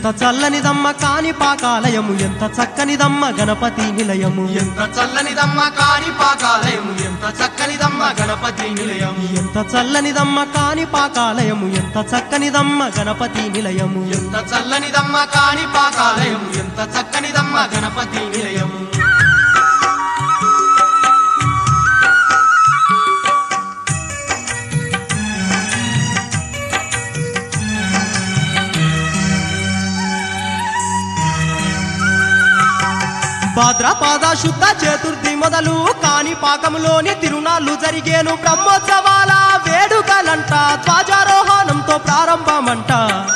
చల్లనిదమ్మ కాని పాకాలయము ఎంత చక్కనిదమ్మ గణపతి నిలయము ఎంత చల్లనిదమ్మ కాని పాకాలయము ఎంత చక్కనిదమ్మ గణపతి నిలయము ఎంత చల్లనిదమ్మ కాని పాకాలయము ఎంత చక్కనిదమ్మ గణపతి నిలయము ఎంత చల్లనిదమ్మ కాని పాకాలయము ఎంత చక్కనిదమ్మ గణపతి నిలయము భాద్రపాద శుద్ధ చతుర్థి మొదలు కాని పాకములోని తిరునాళ్ళు జరిగేను బ్రహ్మోత్సవాల వేడుకలంట ధ్వజారోహణంతో ప్రారంభమంట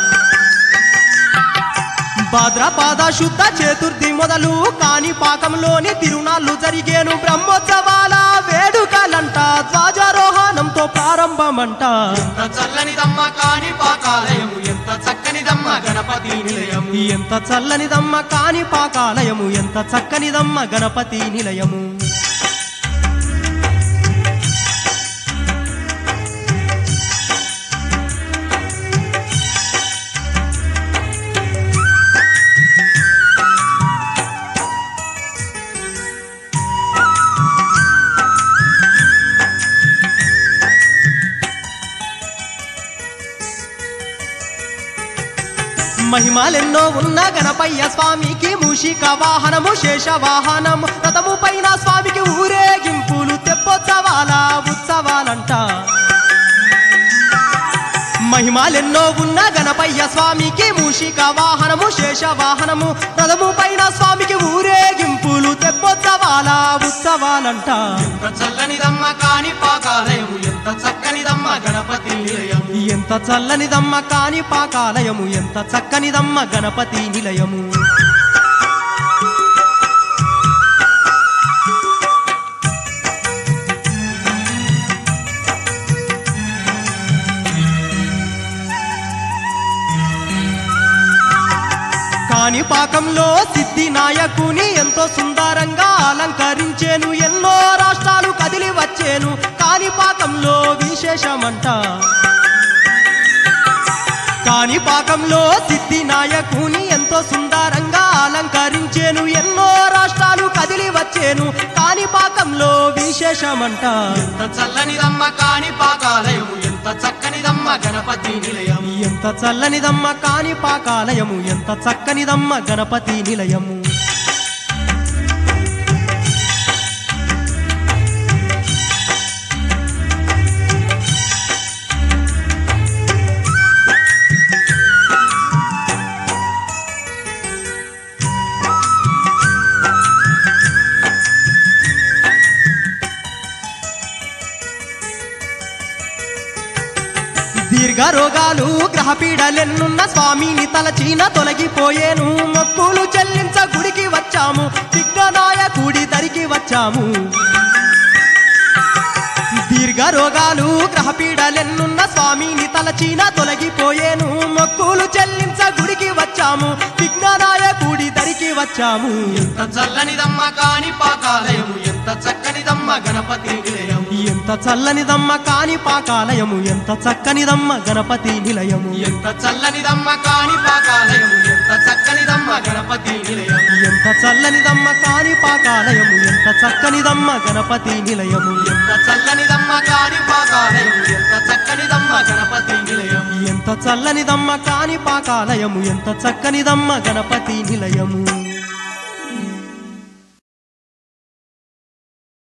భాద్రపాద శుద్ధ చతుర్థి మొదలు కాని పాకంలోని తిరునాళ్ళు జరిగేను బ్రహ్మోత్సవాల వేడుకలంట ధ్వజారోహణంతో ప్రారంభమంట ఎంత చల్లనిదమ్మ కాని పాకాలయము ఎంత చక్కనిదమ్మ గణపతి నిలయము ఎంత చల్లనిదమ్మ కాని పాకాలయము ఎంత చక్కనిదమ్మ గణపతి నిలయము మహిమలెన్నో ఉన్న గణపయ్య స్వామికి మూషిక వాహనము శేష వాహనము రథము పైన స్వామికి ఊరేగింపులు తెప్పోత్సవాల ఉత్సవాలంట మహిమలెన్నో ఉన్న గణపయ్య స్వామికి మూషిక వాహనము శేష వాహనము రథము పైన స్వామికి ఊరేగింపులు తెప్పోత్సవాల ఉత్సవాలంట ఎంత చల్లనిదమ్మ కాని పాకాలయము ఎంత చక్కనిదమ్మ గణపతి నిలయము ఎంత చల్లనిదమ్మ కాని పాకాలయము ఎంత చక్కనిదమ్మ గణపతి నిలయము కాణిపాకంలో సిద్ధి నాయకుని ఎంతో సుందరంగా అలంకరించేను ఎన్నో రాష్ట్రాలు కదిలి వచ్చేను కాణిపాకంలో విశేషమంట కాణిపాకంలో సిద్ధి నాయకుని ఎంతో సుందరంగా అలంకరించేను ఎన్నో రాష్ట్రాలు కదిలి వచ్చేను కాణిపాకంలో విశేషమంట ఎంత చల్లనిదమ్మ కాని పాకాలయము ఎంత చక్కనిదమ్మ గణపతి నిలయము ఎంత చల్లనిదమ్మ కాని పాకాలయము ఎంత చక్కనిదమ్మ గణపతి నిలయము దీర్ఘ రోగాలు గ్రహపీడలెన్నున్న స్వామిని తలచీన తొలగిపోయేను మొక్కులు చెల్లించ గుడికి వచ్చాము విఘ్ననాయకుడి దరికి వచ్చాము దీర్ఘ రోగాలు గ్రహపీడలెన్నున్న స్వామిని తలచీన తొలగిపోయేను మొక్కులు చెల్లించ గుడికి వచ్చాము విఘ్ననాయకుడి దరికి వచ్చాము ఎంత చల్లనిదమ్మ కాని పాకాలయము ఎంత చక్కనిదమ్మ గణపతి నిలయము ఎంత చల్లనిదమ్మ కాని పాకాలయము ఎంత చక్కనిదమ్మ గణపతి నిలయము ఎంత చల్లనిదమ్మ కాని పాకాలయము ఎంత చక్కనిదమ్మ గణపతి నిలయము ఎంత చల్లనిదమ్మ కాని పాకాలయము ఎంత చక్కనిదమ్మ గణపతి నిలయము ఎంత చల్లనిదమ్మ కాని పాకాలయము ఎంత చక్కనిదమ్మ గణపతి నిలయము ఎంత చల్లనిదమ్మ కాని పాకాలయము ఎంత చక్కనిదమ్మ గణపతి నిలయము